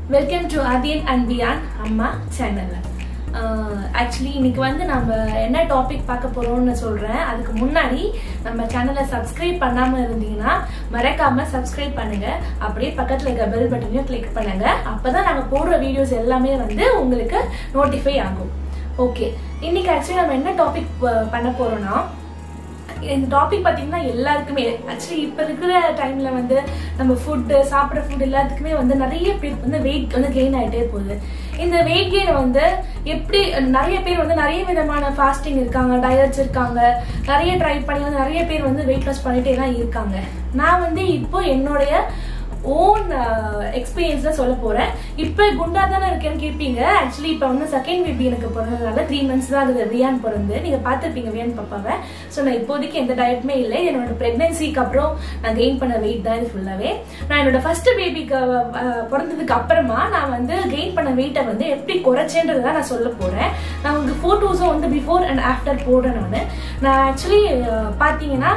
welcome to Athiyan and Piyan அம்மா channel actually இன்னைக்கு வந்து நம்ம என்ன டாபிக் பார்க்க போறோம்னு சொல்றேன் அதுக்கு முன்னாடி நம்ம சேனலை சப்ஸ்கிரைப் பண்ணாம இருந்தீங்கன்னா மறக்காம சப்ஸ்கிரைப் பண்ணுங்க அப்படியே பக்கத்துல இருக்க பெல் பட்டனையும் கிளிக் பண்ணுங்க அப்பதான் நாங்க போடுற வீடியோஸ் எல்லாமே வந்து உங்களுக்கு நோட்டிஃபை ஆகும் ஓகே இன்னைக்கு ஆக்சுவலி நம்ம என்ன டாபிக் பண்ண போறோம்னா இந்த டாபிக் பார்த்தீங்கன்னா எல்லாருக்குமே ஆக்சுவலி இப்போ இருக்கிற டைம்ல வந்து நம்ம ஃபுட்டு சாப்பிட்ற ஃபுட் எல்லாத்துக்குமே வந்து நிறைய பேர் வந்து வெயிட் வந்து கெயின் ஆகிட்டே போகுது இந்த வெயிட் கெயினை வந்து எப்படி நிறைய பேர் வந்து நிறைய விதமான ஃபாஸ்டிங் இருக்காங்க டயட்ஸ் இருக்காங்க நிறைய ட்ரை பண்ணி வந்து நிறைய பேர் வந்து வெயிட் லாஸ் பண்ணிட்டே தான் இருக்காங்க நான் வந்து இப்போ என்னுடைய ஓன் எக்ஸ்பீரியன்ஸ் தான் சொல்ல போறேன் இப்போ குண்டா தானே இருக்கேன்னு கேட்பீங்க ஆக்சுவலி இப்போ வந்து செகண்ட் பேபி எனக்கு பிறந்ததுனால த்ரீ மந்த்ஸ் தான் அது ரியான் பிறந்து நீங்க பார்த்துருப்பீங்க வியான் பாப்பாவை ஸோ நான் இப்போதைக்கு எந்த டயட்டுமே இல்லை என்னோட பிரெக்னன்சிக்கு அப்புறம் நான் கெயின் பண்ண வெயிட் தான் இது ஃபுல்லாவே நான் என்னோட ஃபர்ஸ்ட் பேபிக்கு பிறந்ததுக்கு அப்புறமா நான் வந்து கெயின் பண்ண வெயிட்டை வந்து எப்படி குறைச்சேன்றதை தான் நான் சொல்ல போறேன் நான் உங்களுக்கு ஃபோட்டோஸும் வந்து பிஃபோர் அண்ட் ஆஃப்டர் போடுறேன் நான் நான் ஆக்சுவலி பார்த்தீங்கன்னா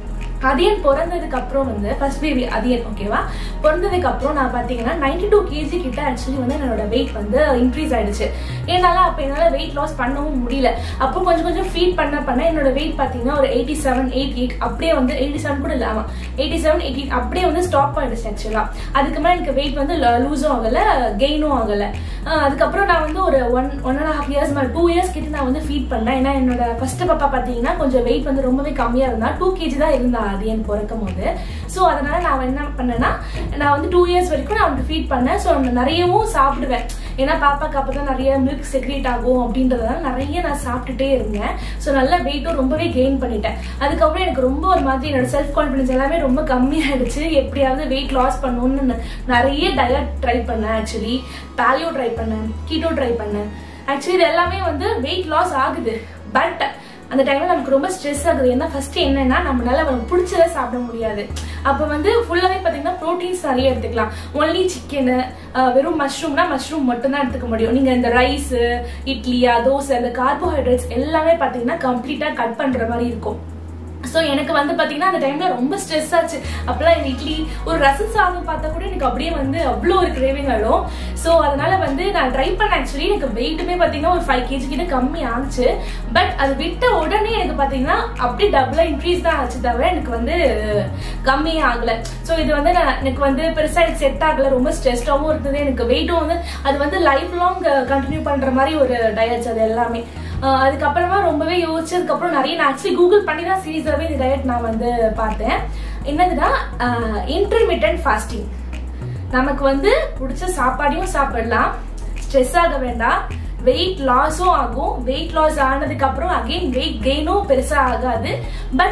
அதியன் பிறந்ததுக்கு அப்புறம் வந்து ஃபர்ஸ்ட் பேபி அதியன் ஓகேவா பிறந்ததுக்கு அப்புறம் நான் பாத்தீங்கன்னா நைன்டி டூ கேஜி கிட்ட ஆக்சுவலி வந்து என்னோட வெயிட் வந்து இன்க்ரீஸ் ஆயிடுச்சு என்னால அப்ப என்னால வெயிட் லாஸ் பண்ணவும் முடியல அப்போ கொஞ்சம் கொஞ்சம் ஃபீட் பண்ண பண்ண என்னோட வெயிட் பாத்தீங்கன்னா ஒரு எயிட்டி செவன் எயிட் எயிட் அப்படியே வந்து எயிட்டி செவன் கூட இல்லாம எயிட்டி செவன் எயிட்டி எயிட் அப்படியே வந்து ஸ்டாப் ஆயிடுச்சு ஆக்சுவலா அதுக்கு மேலே எனக்கு வெயிட் வந்து லூஸும் ஆகல கெயினும் ஆகல அதுக்கப்புறம் நான் வந்து ஒரு one one and half years மேலே டூ இயர்ஸ் கிட்ட நான் வந்து ஃபீட் பண்ணேன் ஏன்னா என்னோட ஃபர்ஸ்ட் பாப்பா பாத்தீங்கன்னா கொஞ்சம் வெயிட் வந்து ரொம்பவே கம்மியா இருந்தா டூ கேஜி தான் இருந்தா அது என் பிறக்கும் போது ஸோ அதனால நான் என்ன பண்ணேன்னா நான் வந்து டூ இயர்ஸ் வரைக்கும் நான் அவனுக்கு ஃபீட் பண்ணேன் ஸோ நிறையவும் சாப்பிடுவேன் ஏன்னா பாப்பாக்கு அப்பதான் நிறைய மில்க் செக்ரேட் ஆகும் அப்படின்றதுனால நிறைய நான் சாப்பிட்டுட்டே இருந்தேன் ஸோ நல்ல வெயிட்டும் ரொம்பவே கெயின் பண்ணிட்டேன் அதுக்கப்புறம் எனக்கு ரொம்ப ஒரு மாதிரி என்னோட செல்ஃப் கான்ஃபிடன்ஸ் எல்லாமே ரொம்ப கம்மியாயிடுச்சு எப்படியாவது வெயிட் லாஸ் பண்ணணும்னு நிறைய டயட் ட்ரை பண்ணேன் ஆக்சுவலி பேலியோ ட்ரை பண்ணேன் கீட்டோ ட்ரை பண்ணேன் ஆக்சுவலி இது எல்லாமே வந்து வெயிட் லாஸ் ஆகுது பட் அந்த டைம்ல நமக்கு ரொம்ப ஸ்ட்ரெஸ் ஆகுது ஏன்னா ஃபர்ஸ்ட் என்னன்னா நம்மளால அவனுக்கு பிடிச்சதை சாப்பிட முடியாது அப்ப வந்து ஃபுல்லாவே பாத்தீங்கன்னா ப்ரோட்டீன்ஸ் நிறைய எடுத்துக்கலாம் ஒன்லி சிக்கனு வெறும் மஷ்ரூம்னா மஷ்ரூம் மட்டும் தான் எடுத்துக்க முடியும் நீங்க இந்த ரைஸ் இட்லியா தோசை இந்த கார்போஹைட்ரேட்ஸ் எல்லாமே பாத்தீங்கன்னா கம்ப்ளீட்டா கட் பண்ற மாதிரி இருக்கும் ஸோ எனக்கு வந்து பார்த்தீங்கன்னா அந்த டைம்ல ரொம்ப ஸ்ட்ரெஸ் ஆச்சு அப்பெல்லாம் இந்த இட்லி ஒரு ரசம் சாதம் பார்த்தா கூட எனக்கு அப்படியே வந்து அவ்வளோ ஒரு கிரேவிங் ஆகும் ஸோ அதனால வந்து நான் ட்ரை பண்ண ஆக்சுவலி எனக்கு வெயிட்டுமே பார்த்தீங்கன்னா ஒரு ஃபைவ் கேஜி கிட்ட கம்மி ஆச்சு பட் அது விட்ட உடனே எனக்கு பார்த்தீங்கன்னா அப்படியே டபுளா இன்க்ரீஸ் தான் ஆச்சு தவிர எனக்கு வந்து கம்மியே ஆகல ஸோ இது வந்து நான் எனக்கு வந்து பெருசாக எனக்கு செட் ஆகல ரொம்ப ஸ்ட்ரெஸ்டாகவும் இருந்தது எனக்கு வெயிட்டும் வந்து அது வந்து லைஃப் லாங் கண்டினியூ பண்ற மாதிரி ஒரு டயட்ஸ் அது எல்லாமே அதுக்கப்புறமா ரொம்பவே யோசிச்சதுக்கப்புறம் நிறைய நான் ஆக்சுவலி கூகுள் பண்ணி தான் சீரியஸாகவே இந்த டயட் நான் வந்து பார்த்தேன் என்னதுன்னா இன்டர்மீடியன்ட் ஃபாஸ்டிங் நமக்கு வந்து பிடிச்ச சாப்பாடையும் சாப்பிடலாம் ஸ்ட்ரெஸ் ஆக வேண்டாம் வெயிட் லாஸும் ஆகும் வெயிட் லாஸ் ஆனதுக்கு அப்புறம் அகைன் வெயிட் கெயினும் பெருசா ஆகாது பட்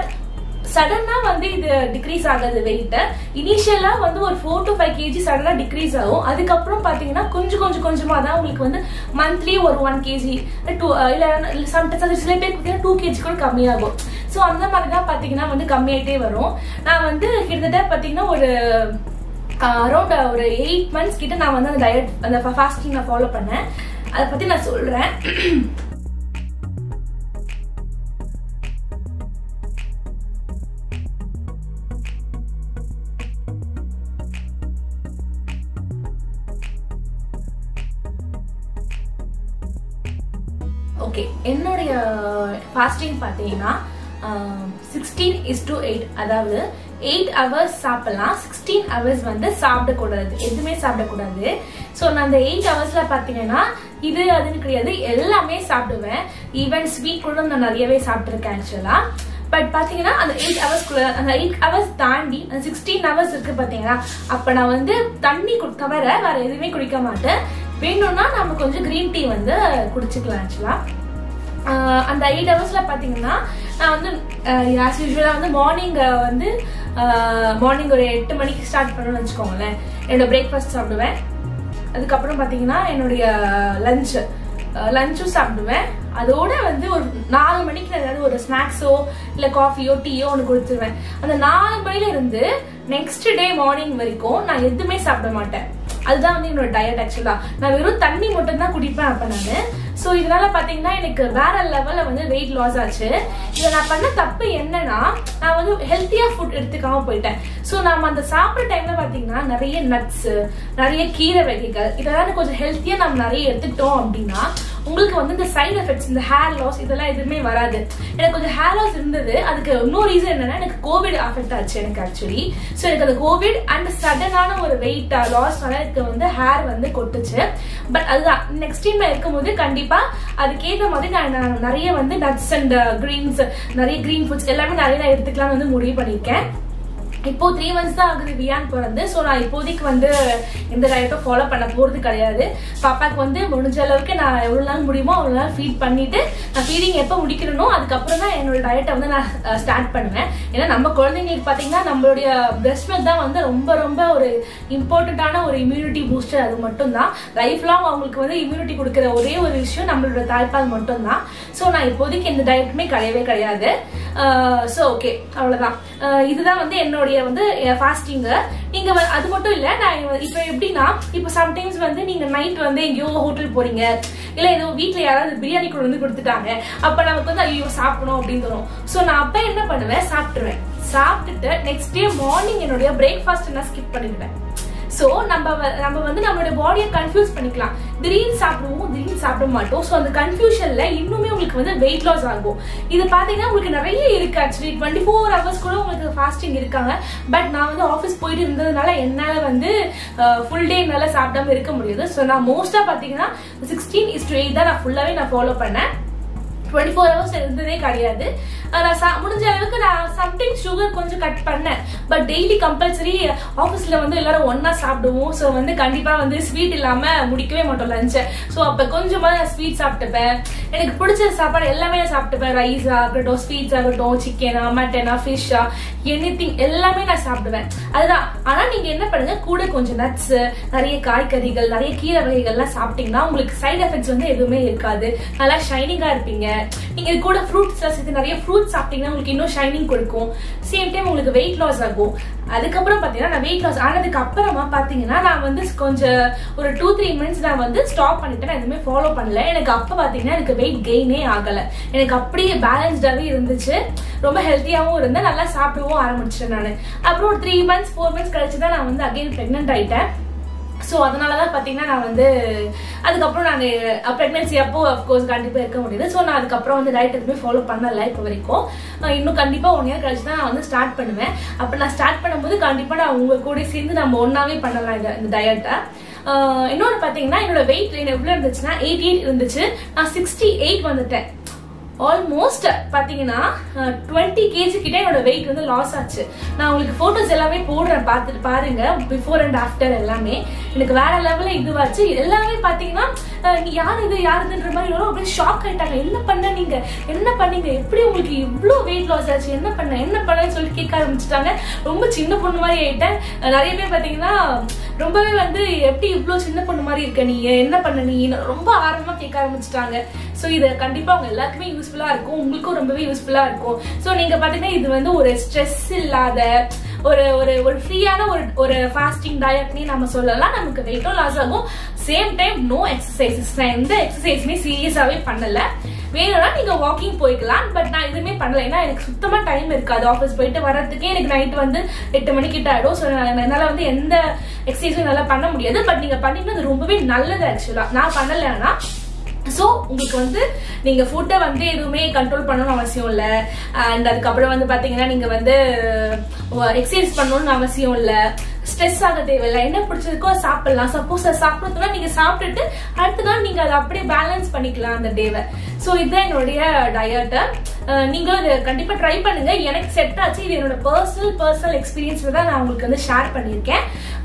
சடனா வந்து இது டிக்ரீஸ் ஆகாது வெயிட் இனிஷியலா வந்து ஒரு ஃபோர் டு ஃபைவ் கேஜி சடனா டிக்ரீஸ் ஆகும் அதுக்கப்புறம் பாத்தீங்கன்னா கொஞ்சம் கொஞ்சம் கொஞ்சமா தான் உங்களுக்கு வந்து மந்த்லி ஒரு ஒன் கேஜி டூ இல்ல சம்டைம்ஸ் சில பேருக்கு டூ கேஜி கூட கம்மியாகும் ஸோ அந்த மாதிரி தான் பாத்தீங்கன்னா வந்து கம்மியாயிட்டே வரும் நான் வந்து கிட்டத்தட்ட பாத்தீங்கன்னா ஒரு அரௌண்ட் ஒரு எயிட் மந்த்ஸ் கிட்ட நான் வந்து அந்த டயட் அந்த ஃபாஸ்டிங் நான் ஃபாலோ பண்ணேன் அதை பத்தி நான் சொல்றேன் ஓகே என்னுடைய ஃபாஸ்டிங் பார்த்தீங்கன்னா சிக்ஸ்டீன் இஸ் டு எயிட் அதாவது எயிட் ஹவர்ஸ் சாப்பிடலாம் சிக்ஸ்டீன் ஹவர்ஸ் வந்து சாப்பிடக்கூடாது எதுவுமே சாப்பிடக்கூடாது ஸோ நான் அந்த எயிட் ஹவர்ஸ்ல பார்த்தீங்கன்னா இது அதுன்னு கிடையாது எல்லாமே சாப்பிடுவேன் ஈவன் ஸ்வீட் கூட நான் நிறையவே சாப்பிட்ருக்கேன் ஆக்சுவலா பட் பாத்தீங்கன்னா அந்த எயிட் ஹவர்ஸ்க்குள்ள அந்த எயிட் ஹவர்ஸ் தாண்டி அந்த சிக்ஸ்டீன் ஹவர்ஸ் இருக்கு பாத்தீங்கன்னா அப்ப நான் வந்து தண்ணி தவிர வேற எதுவுமே குடிக்க மாட்டேன் வேணும்னா நம்ம கொஞ்சம் கிரீன் டீ வந்து குடிச்சுக்கலாம் ஆக்சுவலா அந்த எயிட் ஹவர்ஸ்ல பாத்தீங்கன்னா நான் வந்து ஆஸ் யூஸ்வலா வந்து மார்னிங் வந்து மார்னிங் ஒரு எட்டு மணிக்கு ஸ்டார்ட் பண்ணணும்னு வச்சுக்கோங்களேன் என்னோட பிரேக்ஃபாஸ்ட் சாப்பிடுவேன் அதுக்கப்புறம் பாத்தீங்கன்னா என்னுடைய லஞ்ச் லஞ்சும் சாப்பிடுவேன் அதோட வந்து ஒரு நாலு மணிக்கு நான் ஏதாவது ஒரு ஸ்நாக்ஸோ இல்ல காஃபியோ டீயோ ஒன்று கொடுத்துருவேன் அந்த நாலு மணில இருந்து நெக்ஸ்ட் டே மார்னிங் வரைக்கும் நான் எதுவுமே சாப்பிட மாட்டேன் அதுதான் வந்து என்னோட டயட் ஆக்சுவலா நான் வெறும் தண்ணி மட்டும் தான் குடிப்பேன் அப்ப நானு ஸோ இதனால பாத்தீங்கன்னா எனக்கு வேற லெவல்ல வந்து வெயிட் லாஸ் ஆச்சு இதை நான் பண்ண தப்பு என்னன்னா நான் வந்து ஹெல்த்தியா ஃபுட் எடுத்துக்காம போயிட்டேன் ஸோ நம்ம அந்த சாப்பிட்ற டைம்ல பாத்தீங்கன்னா நிறைய நட்ஸ் நிறைய கீரை வகைகள் இதெல்லாம் கொஞ்சம் ஹெல்த்தியா நம்ம நிறைய எடுத்துக்கிட்டோம் அப்படின்னா உங்களுக்கு வந்து இந்த சைடு எஃபெக்ட்ஸ் இந்த ஹேர் லாஸ் இதெல்லாம் எதுவுமே வராது எனக்கு கொஞ்சம் ஹேர் லாஸ் இருந்தது அதுக்கு இன்னொரு ரீசன் என்னன்னா எனக்கு கோவிட் அஃபெக்ட் ஆச்சு எனக்கு ஆக்சுவலி ஸோ எனக்கு அந்த கோவிட் அண்ட் சடனான ஒரு வெயிட் லாஸ்னால எனக்கு வந்து ஹேர் வந்து கொட்டுச்சு பட் அதுதான் நெக்ஸ்ட் டைம்ல இருக்கும்போது கண்டிப்பா அதுக்கேற்ற மாதிரி நான் நான் நிறைய வந்து நட்ஸ் அண்ட் கிரீன்ஸ் நிறைய கிரீன் ஃபுட்ஸ் எல்லாமே நிறைய நான் எடுத்துக்கலாம்னு வந்து முடிவு பண்ணியிருக்கேன் இப்போ த்ரீ மந்த்ஸ் தான் ஆகுது வியான் பிறந்து ஸோ நான் இப்போதைக்கு வந்து எந்த டயட்டும் ஃபாலோ பண்ண போறது கிடையாது பாப்பாக்கு வந்து முடிஞ்ச அளவுக்கு நான் எவ்வளோ நாள் முடியுமோ அவ்வளோ நாள் ஃபீட் பண்ணிட்டு நான் ஃபீடிங் எப்போ முடிக்கணுமோ அதுக்கப்புறம் தான் என்னோட டயட்டை வந்து நான் ஸ்டார்ட் பண்ணுவேன் ஏன்னா நம்ம குழந்தைங்களுக்கு பார்த்தீங்கன்னா நம்மளுடைய பிரெஸ்ட் மில்க் தான் வந்து ரொம்ப ரொம்ப ஒரு இம்பார்ட்டண்ட்டான ஒரு இம்யூனிட்டி பூஸ்டர் அது மட்டும் தான் லைஃப் லாங் அவங்களுக்கு வந்து இம்யூனிட்டி கொடுக்குற ஒரே ஒரு விஷயம் நம்மளோட தாய்ப்பால் மட்டும் தான் ஸோ நான் இப்போதைக்கு எந்த டயட்டுமே கிடையவே கிடையாது ஸோ ஓகே அவ்வளோதான் இதுதான் வந்து என்னுடைய வந்து ஃபாஸ்டிங்கு நீங்க வ- அது மட்டும் இல்ல நான் இப்போ எப்படின்னா இப்போ சம்டைம்ஸ் வந்து நீங்க நைட் வந்து எங்கேயோ ஹோட்டல் போறீங்க இல்ல ஏதோ வீட்ல யாராவது பிரியாணி கொண்டு வந்து கொடுத்துட்டாங்க அப்ப நமக்கு வந்து ஐயோ சாப்பிடணும் அப்படின்னு தோணும் ஸோ நான் அப்ப என்ன பண்ணுவேன் சாப்பிட்டுருவேன் சாப்பிட்டுட்டு நெக்ஸ்ட் டே மார்னிங் என்னுடைய பிரேக்ஃபாஸ்ட் நான் ஸ்கிப் பண்ணிடுவேன் சோ நம்ம வ- நம்ம வந்து நம்மளோட பாடியை கன்ஃபியூஸ் பண்ணிக்கலாம் திடீர்னு சாப்பிடுவோம் திடீர்னு சாப்பிட மாட்டோம் சோ அந்த கன்ஃபியூஷன்ல இன்னுமே உங்களுக்கு வந்து வெயிட் லாஸ் ஆகும் இது பாத்தீங்கன்னா உங்களுக்கு நிறைய இருக்கு ஆக்சுவலி டுவெண்ட்டி ஃபோர் ஹவர்ஸ் கூட உங்களுக்கு ஃபாஸ்டிங் இருக்காங்க பட் நான் வந்து ஆஃபீஸ் போயிட்டு இருந்ததுனால என்னால வந்து ஃபுல் டே என்னால சாப்பிடாம இருக்க முடியாது ஸோ நான் மோஸ்டா பாத்தீங்கன்னா சிக்ஸ்டீன் இஸ் டு எயிட் தான் நான் ஃபுல்லாவே நான் ஃபாலோ பண்ணேன் டுவெண்ட்டி ஃபோர் ஹவர்ஸ் இருந்ததே கிடையாது அஹ் நான் சா- முடிஞ்ச அளவுக்கு நான் சம்டைம்ஸ் சுகர் கொஞ்சம் கட் பண்ணேன் பட் டெய்லி கம்பல்சரி ஆஃபீஸ்ல வந்து எல்லாரும் ஒண்ணா சாப்பிடுவோம் ஸோ வந்து கண்டிப்பா வந்து ஸ்வீட் இல்லாம முடிக்கவே மாட்டோம் லஞ்சை ஸோ அப்ப கொஞ்சமா நான் ஸ்வீட் சாப்பிட்டுப்பேன் எனக்கு பிடிச்ச சாப்பாடு எல்லாமே நான் சாப்பிட்டுப்பேன் ரைஸ் ஆகட்டும் ஸ்வீட்ஸ் ஆகட்டும் சிக்கனா மட்டனா ஃபிஷ்ஷா எனி எல்லாமே நான் சாப்பிடுவேன் அதுதான் ஆனா நீங்க என்ன பண்ணுங்க கூட கொஞ்சம் நட்ஸ் நிறைய காய்கறிகள் நிறைய கீரை வகைகள்லாம் சாப்பிட்டீங்கன்னா உங்களுக்கு சைடு எஃபெக்ட்ஸ் வந்து எதுவுமே இருக்காது நல்லா ஷைனிங்கா இருப்பீங்க நீங்க இது கூட ஃப்ரூட்ஸ் சேர்த்து நிறைய ஃப்ரூட்ஸ் சாப்பிட்டீங்கன்னா உங்களுக்கு இன்னும் ஷைனிங் கொடுக்கும் சேம் டைம் உங்களுக்கு வெயிட் லாஸ் ஆகும் அதுக்கப்புறம் பாத்தீங்கன்னா நான் வெயிட் லாஸ் ஆனதுக்கு அப்புறமா பாத்தீங்கன்னா நான் வந்து கொஞ்சம் ஒரு டூ த்ரீ மினிட்ஸ் நான் வந்து ஸ்டாப் பண்ணிட்டு நான் எதுவுமே ஃபாலோ பண்ணல எனக்கு அப்ப பாத்தீங்கன்னா எனக்கு வெயிட் கெயினே ஆகல எனக்கு அப்படியே பேலன்ஸ்டாவே இருந்துச்சு ரொம்ப ஹெல்த்தியாவும் இருந்தேன் நல்லா சாப்பிடவும் ஆரம்பிச்சிட்டேன் நான் அப்புறம் ஒரு த்ரீ மந்த்ஸ் ஃபோர் மந்த்ஸ் கழிச்சு தான் நான் வந்து அகைன் பிரெக்னென்ட் ஆயிட்டேன் ஸோ அதனால தான் பார்த்தீங்கன்னா நான் வந்து அதுக்கப்புறம் நான் ப்ரெக்னன்சி அப்போ அஃப்கோர்ஸ் கண்டிப்பாக இருக்க முடியுது ஸோ நான் அதுக்கப்புறம் வந்து டயட் எதுவுமே ஃபாலோ பண்ணல இப்போ வரைக்கும் அஹ் இன்னும் கண்டிப்பாக ஒன் இயர் கழிச்சு தான் நான் வந்து ஸ்டார்ட் பண்ணுவேன் அப்போ நான் ஸ்டார்ட் பண்ணும்போது கண்டிப்பாக நான் உங்க கூட சேர்ந்து நம்ம ஒன்றாவே பண்ணலாம் இந்த இந்த டயட்டை இன்னொன்று பார்த்தீங்கன்னா என்னோட வெயிட் எவ்வளோ இருந்துச்சுன்னா எயிட்டி எயிட் இருந்துச்சு நான் சிக்ஸ்டி எயிட் வந்துட்டேன் ஆல்மோஸ்ட் பாத்தீங்கன்னா டுவெண்ட்டி கேஜி கிட்ட என்னோட வெயிட் வந்து லாஸ் ஆச்சு நான் உங்களுக்கு போட்டோஸ் எல்லாமே போடுறேன் பார்த்துட்டு பாருங்க பிஃபோர் அண்ட் ஆஃப்டர் எல்லாமே எனக்கு வேற லெவல்ல இதுவாச்சு எல்லாமே பாத்தீங்கன்னா அஹ், நீ யார் இது யார் இதுன்ற மாதிரி எல்லாரும் அப்படியே ஷாக் ஆயிட்டாங்க என்ன பண்ண நீங்க என்ன பண்ணீங்க எப்படி உங்களுக்கு இவ்ளோ வெயிட் லாஸ் ஆச்சு என்ன பண்ண என்ன பண்ணன்னு சொல்லி கேட்க ஆரம்பிச்சிட்டாங்க ரொம்ப சின்ன பொண்ணு மாதிரி ஆயிட்டேன் அஹ், நிறைய பேர் பாத்தீங்கன்னா ரொம்பவே வந்து எப்படி இவ்ளோ சின்ன பொண்ணு மாதிரி இருக்க நீ என்ன பண்ண நீ ரொம்ப ஆர்வமா கேட்க ஆரம்பிச்சிட்டாங்க ஸோ இது கண்டிப்பா உங்க எல்லாருக்குமே யூஸ்ஃபுல்லா இருக்கும் உங்களுக்கும் ரொம்பவே யூஸ்ஃபுல்லா இருக்கும் ஸோ நீங்க பாத்தீங்கன்னா இது வந்து ஒரு ஸ்ட்ரெஸ் இல்லாத ஒரு ஒரு ஒரு ஃப்ரீயான ஒரு ஒரு ஃபாஸ்டிங் டயட்னே நம்ம சொல்லலாம் நமக்கு வெயிட்டும் லாஸ் ஆகும் சேம் டைம் நோ எக்ஸசைசஸ் நான் எந்த எக்ஸசைஸுமே சீரியஸாவே பண்ணல வேணும்னா நீங்க வாக்கிங் போய்க்கலாம் பட் நான் எதுவுமே பண்ணல ஏன்னா எனக்கு சுத்தமா டைம் இருக்காது ஆஃபீஸ் போயிட்டு வர்றதுக்கே எனக்கு நைட் வந்து எட்டு மணி கிட்ட ஆயிடும் ஸோ என்னால வந்து எந்த எக்ஸசைஸும் என்னால பண்ண முடியாது பட் நீங்க பண்ணீங்கன்னா அது ரொம்பவே நல்லது ஆக்சுவலா நான் பண்ணலைன்னா ஸோ உங்களுக்கு வந்து நீங்க ஃபுட்டை வந்து எதுவுமே கண்ட்ரோல் பண்ணணும்னு அவசியம் இல்லை அண்ட் அதுக்கப்புறம் வந்து பாத்தீங்கன்னா நீங்க வந்து எக்ஸசைஸ் பண்ணணும்னு அவசியம் இல்லை ஸ்ட்ரெஸ் ஆக தேவையில்லை என்ன பிடிச்சிருக்கோ அதை சாப்பிடலாம் சப்போஸ் அதை சாப்பிடறதுனா நீங்க சாப்பிட்டுட்டு அடுத்த நாள் நீங்க அதை அப்படியே பேலன்ஸ் பண்ணிக்கலாம் அந்த டேவை ஸோ இதுதான் என்னுடைய டயட்டை நீங்களும் இதை கண்டிப்பா ட்ரை பண்ணுங்க எனக்கு செட் ஆச்சு இது என்னோட பர்சனல் பர்சனல் எக்ஸ்பீரியன்ஸ்ல தான் நான் உங்களுக்கு வந்து ஷேர் பண்ணியிருக்கேன்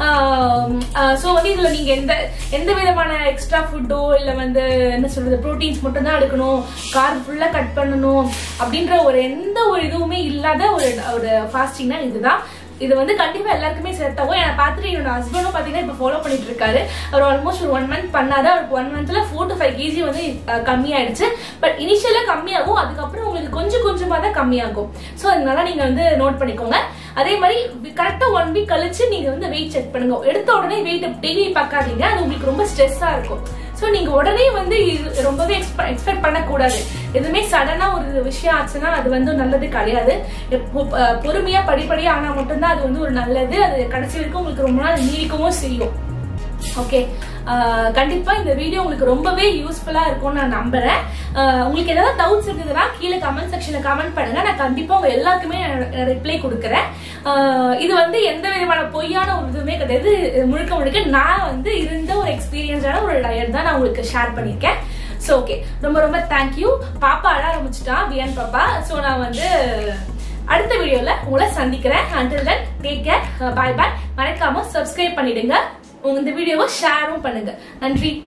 ஸோ வந்து இதுல நீங்க எந்த எந்த விதமான எக்ஸ்ட்ரா ஃபுட்டோ இல்ல வந்து என்ன சொல்றது ப்ரோட்டீன்ஸ் மட்டும் தான் எடுக்கணும் கார்ப் ஃபுல்லா கட் பண்ணணும் அப்படின்ற ஒரு எந்த ஒரு இதுவுமே இல்லாத ஒரு ஒரு ஃபாஸ்டிங்னா இதுதான் இது வந்து கண்டிப்பா எல்லாருக்குமே செட் ஆகும் என்னை பார்த்துட்டு என்னோட ஹஸ்பண்டும் பாத்தீங்கன்னா இப்போ ஃபாலோ பண்ணிட்டு இருக்காரு அவர் ஆல்மோஸ்ட் ஒரு ஒன் மந்த் பண்ணாரு அவருக்கு ஒன் மந்த்ல ஃபோர் டு ஃபைவ் கேஜி வந்து அஹ், கம்மியாயிடுச்சு பட் இனிஷியலா கம்மியாகும் அதுக்கப்புறம் உங்களுக்கு கொஞ்சம் கொஞ்சமா தான் கம்மியாகும் ஸோ அதனால நீங்க வந்து நோட் பண்ணிக்கோங்க அதே மாதிரி கரெக்டா ஒன் வீக் கழிச்சு நீங்க வந்து வெயிட் செக் பண்ணுங்க எடுத்த உடனே வெயிட் டெய்லி பார்க்காதீங்க அது உங்களுக்கு ரொம்ப ஸ்ட்ரெஸ்ஸா இருக்கும் ஸோ ஸோ நீங்க உடனே வந்து இது ரொம்பவே எக்ஸ்பெக்ட் பண்ணக்கூடாது எதுவுமே சடனா ஒரு விஷயம் ஆச்சுன்னா அது வந்து நல்லது கிடையாது எப்போ- அஹ் பொறுமையா படிப்படியா ஆனா மட்டும்தான் அது வந்து ஒரு நல்லது அது கடைசி வரைக்கும் உங்களுக்கு ரொம்ப நாள் நீடிக்கவும் செய்யும் ஓகே கண்டிப்பா இந்த வீடியோ உங்களுக்கு ரொம்பவே யூஸ்ஃபுல்லா இருக்கும்னு நான் நம்புறேன் அஹ் உங்களுக்கு ஏதாவது டவுட்ஸ் இருந்ததுன்னா கீழே கமெண்ட் செக்ஷன்ல கமெண்ட் பண்ணுங்க நான் கண்டிப்பா உங்க எல்லாருக்குமே ரிப்ளை கொடுக்குறேன் அஹ் இது வந்து எந்த விதமான பொய்யான ஒரு இதுவுமே கிடையாது இது முழுக்க முழுக்க நான் வந்து இருந்த ஒரு எக்ஸ்பீரியன்ஸான ஒரு டயர் தான் நான் உங்களுக்கு ஷேர் பண்ணியிருக்கேன் ஸோ ஓகே ரொம்ப ரொம்ப தேங்க்யூ பாப்பா அழ ஆரம்பிச்சிட்டான் பியான் பாப்பா ஸோ நான் வந்து அடுத்த வீடியோல உங்களை சந்திக்கிறேன் until then take care bye bye மறக்காம சப்ஸ்கிரைப் பண்ணிடுங்க உங்க இந்த வீடியோவை ஷேரும் பண்ணுங்க நன்றி